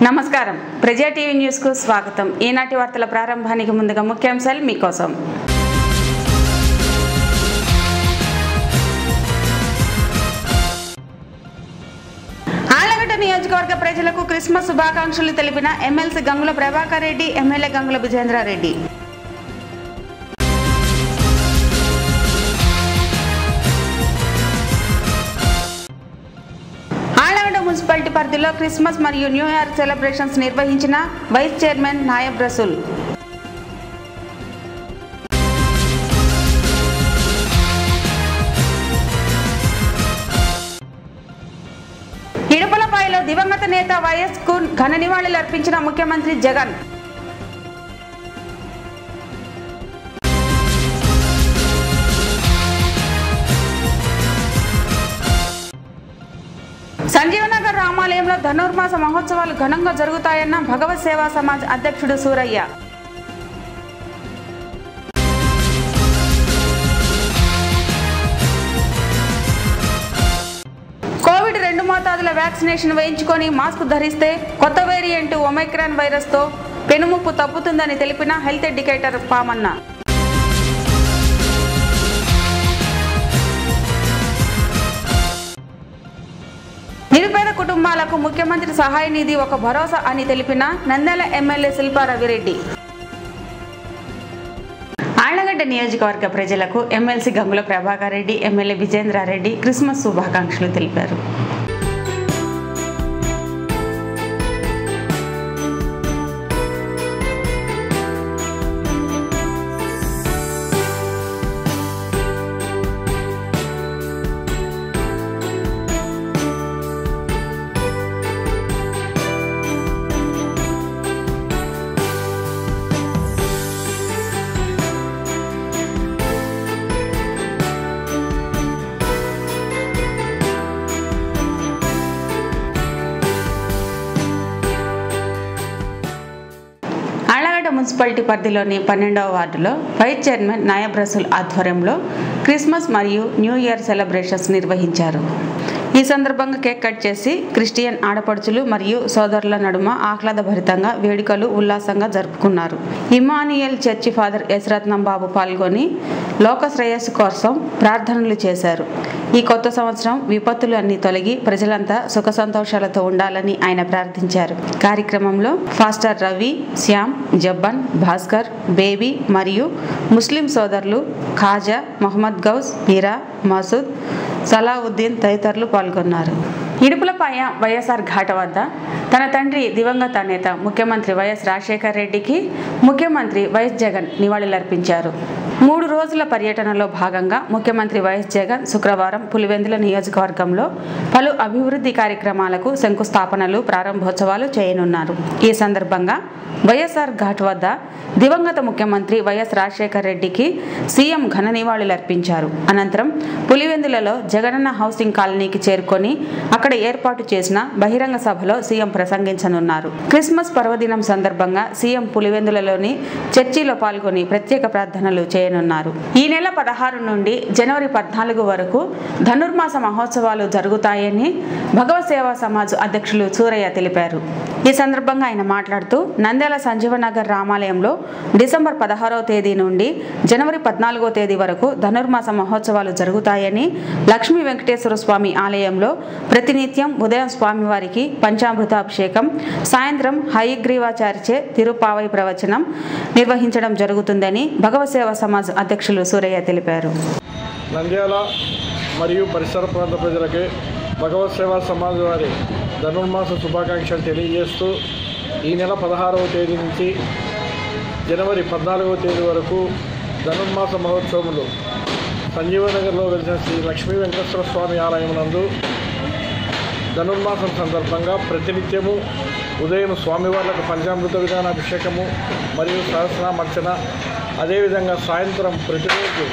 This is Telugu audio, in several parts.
నమస్కారం ప్రజా టీవీ న్యూస్ కు స్వాగతం ఈనాటి వార్తల ప్రారంభానికి ముందుగా ముఖ్యాంశాలు మీకోసం ఆళ్లగడ్డ నియోజకవర్గ ప్రజలకు క్రిస్మస్ శుభాకాంక్షలు తెలిపిన MLC Gangula Prabhakar Reddy MLA Gangula Vijendra Reddy Allagadda municipality పరిధిలో క్రిస్మస్ మరియు న్యూ ఇయర్ సెలబ్రేషన్స్ నిర్వహించిన వైస్ చైర్మన్ నాయబ్ రసూల్ ఇడుపులపాయలో దివంగత నేత వైఎస్ కు ఘన నివాళులు అర్పించిన ముఖ్యమంత్రి జగన్ సంజీవనగర్ రామాలయంలో ధనుర్మాస మహోత్సవాలు ఘనంగా జరుగుతాయన్న భగవత్ సేవా సమాజ్ అధ్యక్షుడు సూరయ్య కోవిడ్ రెండు మోతాదుల వ్యాక్సినేషన్ వేయించుకొని మాస్క్ ధరిస్తే కొత్త వేరియంట్ ఒమైక్రాన్ వైరస్తో పెనుముప్పు తప్పుతుందని తెలిపిన హెల్త్ ఎడ్యుకేటర్ పామన్న నిరుపేద కుటుంబాలకు ముఖ్యమంత్రి సహాయ నిధి ఒక భరోసా అని తెలిపిన నంద్యాల ఎమ్మెల్యే శిల్పా రవిరెడ్డి ఆళ్లగడ్డ నియోజకవర్గ ప్రజలకు MLC Gangula Prabhakar Reddy MLA Vijendra Reddy Christmas శుభాకాంక్షలు తెలిపారు ఆళ్లగడ్డ మున్సిపాలిటీ పరిధిలోని పన్నెండవ వార్డులో వైస్ చైర్మన్ నాయబ్ రసూల్ ఆధ్వర్యంలో క్రిస్మస్ మరియు న్యూ ఇయర్ సెలబ్రేషన్స్ నిర్వహించారు ఈ సందర్భంగా కేక్ కట్ చేసి క్రిస్టియన్ ఆడపడుచులు మరియు సోదరుల నడుమ ఆహ్లాదభరితంగా వేడుకలు ఉల్లాసంగా జరుపుకున్నారు Emmanuel church father Yesratnam Babu పాల్గొని లోక శ్రేయస్సు కోసం ప్రార్థనలు చేశారు ఈ కొత్త సంవత్సరం విపత్తులు అన్ని తొలగి ప్రజలంతా సుఖ సంతోషాలతో ఉండాలని ఆయన ప్రార్థించారు కార్యక్రమంలో ఫాస్టర్ రవి శ్యామ్ జబ్బన్ భాస్కర్ బేబీ మరియు ముస్లిం సోదరులు ఖాజా మొహమ్మద్ గౌస్ మీరా మసూద్ సలావుద్దీన్ తదితరులు పాల్గొన్నారు ఇడుపులపాయ వైఎస్ఆర్ ఘాట వద్ద తన తండ్రి దివంగత నేత ముఖ్యమంత్రి వైఎస్ రాజశేఖర్ రెడ్డికి ముఖ్యమంత్రి వైఎస్ జగన్ నివాళులర్పించారు మూడు రోజుల పర్యటనలో భాగంగా ముఖ్యమంత్రి వైఎస్ జగన్ శుక్రవారం పులివెందుల నియోజకవర్గంలో పలు అభివృద్ధి కార్యక్రమాలకు శంకుస్థాపనలు ప్రారంభోత్సవాలు చేయనున్నారు ఈ సందర్భంగా వైఎస్ఆర్ ఘాట్ వద్ద దివంగత ముఖ్యమంత్రి వైఎస్ రాజశేఖర్ రెడ్డికి సీఎం ఘన నివాళులర్పించారు అనంతరం పులివెందులలో జగనన్న హౌసింగ్ కాలనీకి చేరుకొని అక్కడ ఏర్పాటు చేసిన బహిరంగ సభలో సీఎం ప్రసంగించనున్నారు క్రిస్మస్ పర్వదినం సందర్భంగా సీఎం పులివెందులలోని చర్చిలో పాల్గొని ప్రత్యేక ప్రార్థనలు చేయనున్నారు ఈ నెల పదహారు నుండి జనవరి పద్నాలుగు వరకు ధనుర్మాస మహోత్సవాలు జరుగుతాయని భగవత్ సేవా సమాజ్ అధ్యక్షులు సూరయ్య తెలిపారు ఈ సందర్భంగా ఆయన మాట్లాడుతూ నంద్యాల సంజీవనగర్ రామాలయంలో డిసెంబర్ పదహారవ తేదీ నుండి జనవరి పద్నాలుగో తేదీ వరకు ధనుర్మాస మహోత్సవాలు జరుగుతాయని లక్ష్మీ వెంకటేశ్వర స్వామి ఆలయంలో ప్రతినిత్యం ఉదయం స్వామివారికి పంచామృతాభిషేకం సాయంత్రం హయగ్రీవాచార్యచే తిరుపావై ప్రవచనం నిర్వహించడం జరుగుతుందని భగవత్ సేవా సమాజ్ అధ్యక్షులు సూరయ్య తెలిపారు నంద్యాల మరియు పరిసర ప్రాంత ప్రజలకి భగవత్ సేవా సమాజ్ వారి ధనుర్మాస శుభాకాంక్షలు తెలియజేస్తూ ఈ నెల పదహారవ తేదీ నుంచి జనవరి పద్నాలుగవ తేదీ వరకు ధనుర్మాస మహోత్సవములు సంజీవనగర్లో వెలిసిన శ్రీ లక్ష్మీ వెంకటేశ్వర స్వామి ఆలయం నందు ధనుర్మాసం సందర్భంగా ప్రతినిత్యము ఉదయం స్వామివార్లకు పంచామృత విధాన అభిషేకము మరియు సహస్రనామర్చన అదేవిధంగా సాయంత్రం ప్రతిరోజు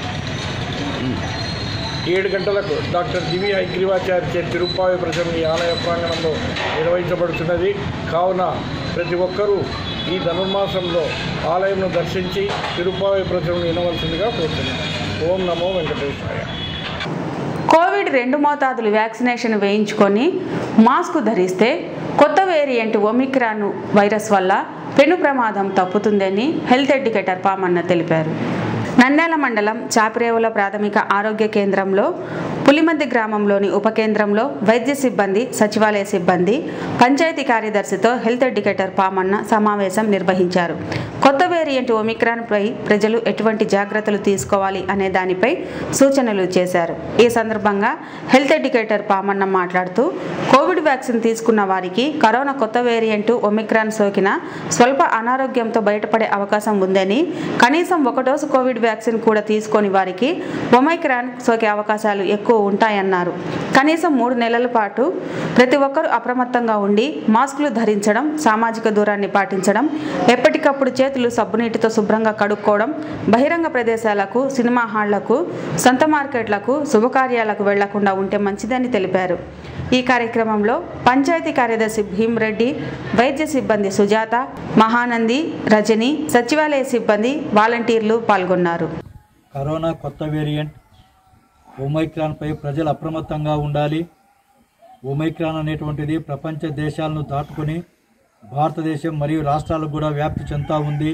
ఏడు గంటలకు డాక్టర్ దివి హైగ్రీవాచార్య తిరుప్పావి ప్రజలు ఈ ఆలయ ప్రాంగణంలో నిర్వహించబడుతున్నది కావున ప్రతి ఒక్కరూ ఈ ధనుర్మాసంలో ఆలయంను దర్శించి తిరుప్పావి ప్రజలను వినవలసిందిగా కోరుతున్నాను ఓం నమో వెంకటేశ్వరాయ కోవిడ్ రెండు మోతాదులు వ్యాక్సినేషన్ వేయించుకొని మాస్క్ ధరిస్తే కొత్త వేరియంట్ ఒమిక్రాన్ వైరస్ వల్ల పెను ప్రమాదం తప్పుతుందని హెల్త్ ఎడ్యుకేటర్ పామన్న తెలిపారు నంద్యాల మండలం చాపిరేవుల ప్రాథమిక ఆరోగ్య కేంద్రంలో పులిమద్ది గ్రామంలోని ఉప కేంద్రంలో వైద్య సిబ్బంది సచివాలయ సిబ్బంది పంచాయతీ కార్యదర్శితో హెల్త్ ఎడ్యుకేటర్ పామన్న సమావేశం నిర్వహించారు కొత్త వేరియంట్ ఒమిక్రాన్పై ప్రజలు ఎటువంటి జాగ్రత్తలు తీసుకోవాలి అనే దానిపై సూచనలు చేశారు ఈ సందర్భంగా హెల్త్ ఎడ్యుకేటర్ పామన్న మాట్లాడుతూ కోవిడ్ వ్యాక్సిన్ తీసుకున్న వారికి కరోనా కొత్త వేరియంట్ ఒమిక్రాన్ సోకిన స్వల్ప అనారోగ్యంతో బయటపడే అవకాశం ఉందని కనీసం ఒక డోసు కోవిడ్ వ్యాక్సిన్ కూడా తీసుకొని వారికి ఒమైక్రాన్ సోకే అవకాశాలు ఎక్కువ ఉంటాయన్నారు కనీసం మూడు నెలల పాటు ప్రతి ఒక్కరూ అప్రమత్తంగా ఉండి మాస్కులు ధరించడం సామాజిక దూరాన్ని పాటించడం ఎప్పటికప్పుడు చేతులు సబ్బునీటితో శుభ్రంగా కడుక్కోవడం బహిరంగ ప్రదేశాలకు సినిమా హాళ్లకు సొంత మార్కెట్లకు శుభకార్యాలకు వెళ్లకుండా ఉంటే మంచిదని తెలిపారు ఈ కార్యక్రమంలో పంచాయతీ కార్యదర్శి భీమ్రెడ్డి వైద్య సిబ్బంది సుజాత మహానంది రజని సచివాలయ సిబ్బంది వాలంటీర్లు పాల్గొన్నారు కరోనా కొత్త వేరియంట్ ఒమైక్రాన్పై ప్రజలు అప్రమత్తంగా ఉండాలి ఒమైక్రాన్ అనేటువంటిది ప్రపంచ దేశాలను దాటుకొని భారతదేశం మరియు రాష్ట్రాలకు కూడా వ్యాప్తి చెందుతూ ఉంది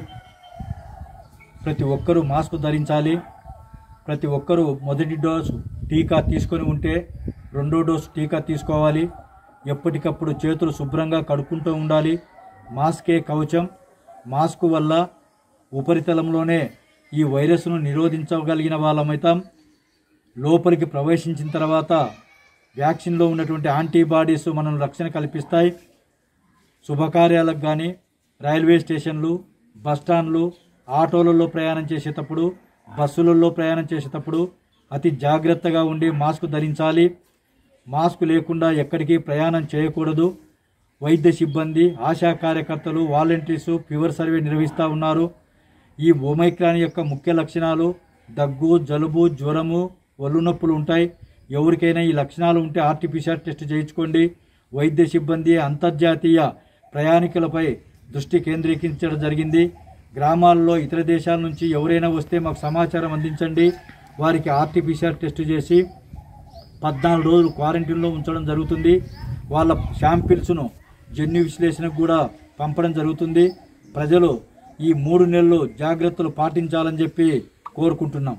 ప్రతి ఒక్కరూ మాస్క్ ధరించాలి ప్రతి ఒక్కరూ మొదటి డోసు టీకా తీసుకొని ఉంటే రెండో డోసు టీకా తీసుకోవాలి ఎప్పటికప్పుడు చేతులు శుభ్రంగా కడుక్కుంటూ ఉండాలి మాస్కే కవచం మాస్క్ వల్ల ఉపరితలంలోనే ఈ వైరస్ను నిరోధించగలిగిన వాళ్ళమైతాం లోపలికి ప్రవేశించిన తర్వాత వ్యాక్సిన్లో ఉన్నటువంటి యాంటీబాడీస్ మనం రక్షణ కల్పిస్తాయి శుభకార్యాలకు కానీ రైల్వే స్టేషన్లు బస్టాండ్లు ఆటోలలో ప్రయాణం చేసేటప్పుడు బస్సులలో ప్రయాణం చేసేటప్పుడు అతి జాగ్రత్తగా ఉండి మాస్క్ ధరించాలి మాస్క్ లేకుండా ఎక్కడికి ప్రయాణం చేయకూడదు వైద్య సిబ్బంది ఆశా కార్యకర్తలు వాలంటీర్స్ ఫీవర్ సర్వే నిర్వహిస్తూ ఉన్నారు ఈ ఒమైక్రాన్ యొక్క ముఖ్య లక్షణాలు దగ్గు జలుబు జ్వరము ఒళ్ళు నొప్పులు ఉంటాయి ఎవరికైనా ఈ లక్షణాలు ఉంటే ఆర్టీపీసీఆర్ టెస్ట్ చేయించుకోండి వైద్య సిబ్బంది అంతర్జాతీయ ప్రయాణికులపై దృష్టి కేంద్రీకరించడం జరిగింది గ్రామాల్లో ఇతర దేశాల నుంచి ఎవరైనా వస్తే మాకు సమాచారం అందించండి వారికి ఆర్టీపీసీఆర్ టెస్ట్ చేసి పద్నాలుగు రోజులు క్వారంటైన్లో ఉంచడం జరుగుతుంది వాళ్ళ శాంపిల్స్ను జన్యు విశ్లేషణకు కూడా పంపడం జరుగుతుంది ప్రజలు ఈ మూడు నెలలు జాగ్రత్తలు పాటించాలని చెప్పి కోరుకుంటున్నాం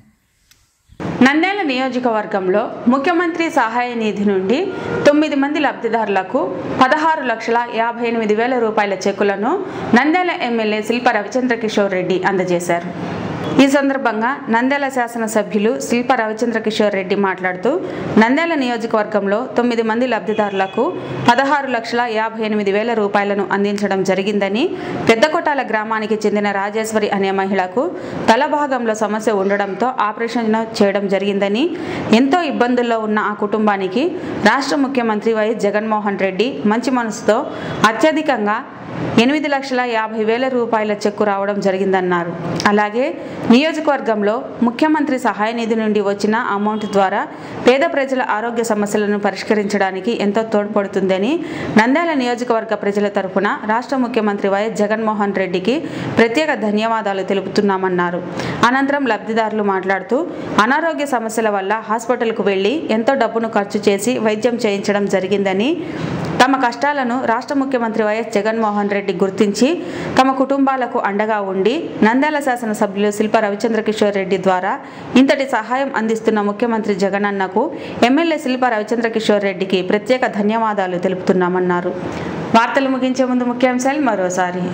నంద్యాల నియోజకవర్గంలో ముఖ్యమంత్రి సహాయ నిధి నుండి తొమ్మిది మంది లబ్ధిదారులకు పదహారు లక్షల యాభై ఎనిమిది వేల రూపాయల చెక్కులను నంద్యాల ఎమ్మెల్యే శిల్ప రవిచంద్ర కిషోర్ రెడ్డి అందజేశారు ఈ సందర్భంగా నంద్యాల శాసనసభ్యులు శిల్ప రవిచంద్ర కిషోర్ రెడ్డి మాట్లాడుతూ నంద్యాల నియోజకవర్గంలో తొమ్మిది మంది లబ్ధిదారులకు పదహారు లక్షల యాభై ఎనిమిది వేల రూపాయలను అందించడం జరిగిందని పెద్దకొట్టాల గ్రామానికి చెందిన రాజేశ్వరి అనే మహిళకు తల భాగంలో సమస్య ఉండడంతో ఆపరేషన్ చేయడం జరిగిందని ఎంతో ఇబ్బందుల్లో ఉన్న ఆ కుటుంబానికి రాష్ట్ర ముఖ్యమంత్రి వైఎస్ జగన్మోహన్ రెడ్డి మంచి మనసుతో అత్యధికంగా ఎనిమిది లక్షల యాభై వేల రూపాయల చెక్కు రావడం జరిగిందన్నారు అలాగే నియోజకవర్గంలో ముఖ్యమంత్రి సహాయ నిధి నుండి వచ్చిన అమౌంట్ ద్వారా పేద ప్రజల ఆరోగ్య సమస్యలను పరిష్కరించడానికి ఎంతో తోడ్పడుతుందని నంద్యాల నియోజకవర్గ ప్రజల తరపున రాష్ట్ర ముఖ్యమంత్రి వైఎస్ జగన్మోహన్ రెడ్డికి ప్రత్యేక ధన్యవాదాలు తెలుపుతున్నామన్నారు అనంతరం లబ్ధిదారులు మాట్లాడుతూ అనారోగ్య సమస్యల వల్ల హాస్పిటల్కు వెళ్లి ఎంతో డబ్బును ఖర్చు చేసి వైద్యం చేయించడం జరిగిందని తమ కష్టాలను రాష్ట్ర ముఖ్యమంత్రి వైఎస్ జగన్మోహన్ రెడ్డి గుర్తించి తమ కుటుంబాలకు అండగా ఉండి నంద్యాల శాసనసభ్యులు శిల్ప రవిచంద్ర కిషోర్ రెడ్డి ద్వారా ఇంతటి సహాయం అందిస్తున్న ముఖ్యమంత్రి జగనన్నకు ఎమ్మెల్యే శిల్ప రవిచంద్ర కిషోర్ రెడ్డికి ప్రత్యేక ధన్యవాదాలు తెలుపుతున్నామన్నారు వార్తలు ముగించే ముందు ముఖ్యాంశాలు మరోసారి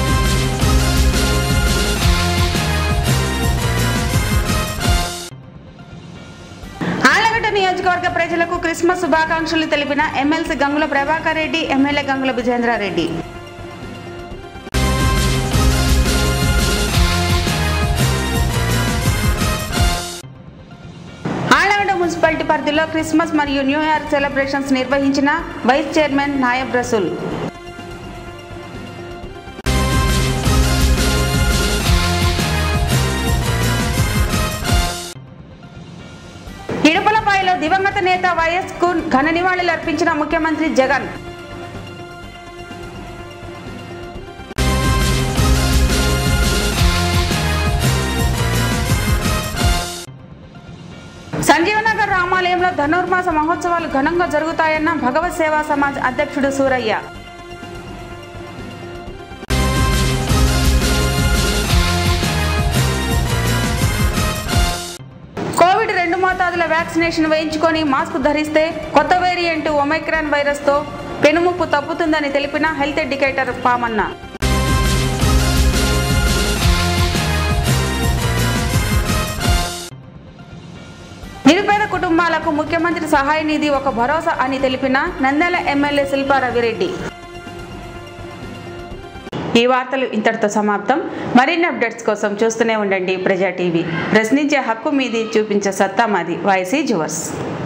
ఆళ్లగడ్డ నియోజకవర్గ ప్రజలకు క్రిస్మస్ శుభాకాంక్షలు తెలిపిన MLC Gangula Prabhakar Reddy MLA Gangula Vijendra Reddy Allagadda municipality పరిధిలో క్రిస్మస్ మరియు న్యూ ఇయర్ సెలబ్రేషన్స్ నిర్వహించిన వైస్ చైర్మన్ నాయబ్ రసూల్ ఇడుపులపాయలో దివంగత నేత వైఎస్ కు ఘన నివాళులు అర్పించిన ముఖ్యమంత్రి జగన్ సంజీవనగర్ రామాలయంలో ధనుర్మాస మహోత్సవాలు ఘనంగా జరుగుతాయన్న భగవత్ సేవా సమాజ్ అధ్యక్షుడు సూరయ్య రెండు మోతాదుల వ్యాక్సినేషన్ వేయించుకొని మాస్క్ ధరిస్తే కొత్త వేరియంట్ ఒమైక్రాన్ వైరస్తో పెనుముప్పు తప్పుతుందని తెలిపిన హెల్త్ ఎడ్యుకేటర్ పామన్న నిరుపేద కుటుంబాలకు ముఖ్యమంత్రి సహాయ నిధి ఒక భరోసా అని తెలిపిన నంద్యాల ఎమ్మెల్యే శిల్పా రవిరెడ్డి ఈ వార్తలు ఇంతటితో సమాప్తం మరిన్ని అప్డేట్స్ కోసం చూస్తూనే ఉండండి ప్రజా టీవీ ప్రశ్నించే హక్కు మీది చూపించే సత్తా మాది వాయిసీ జువర్స్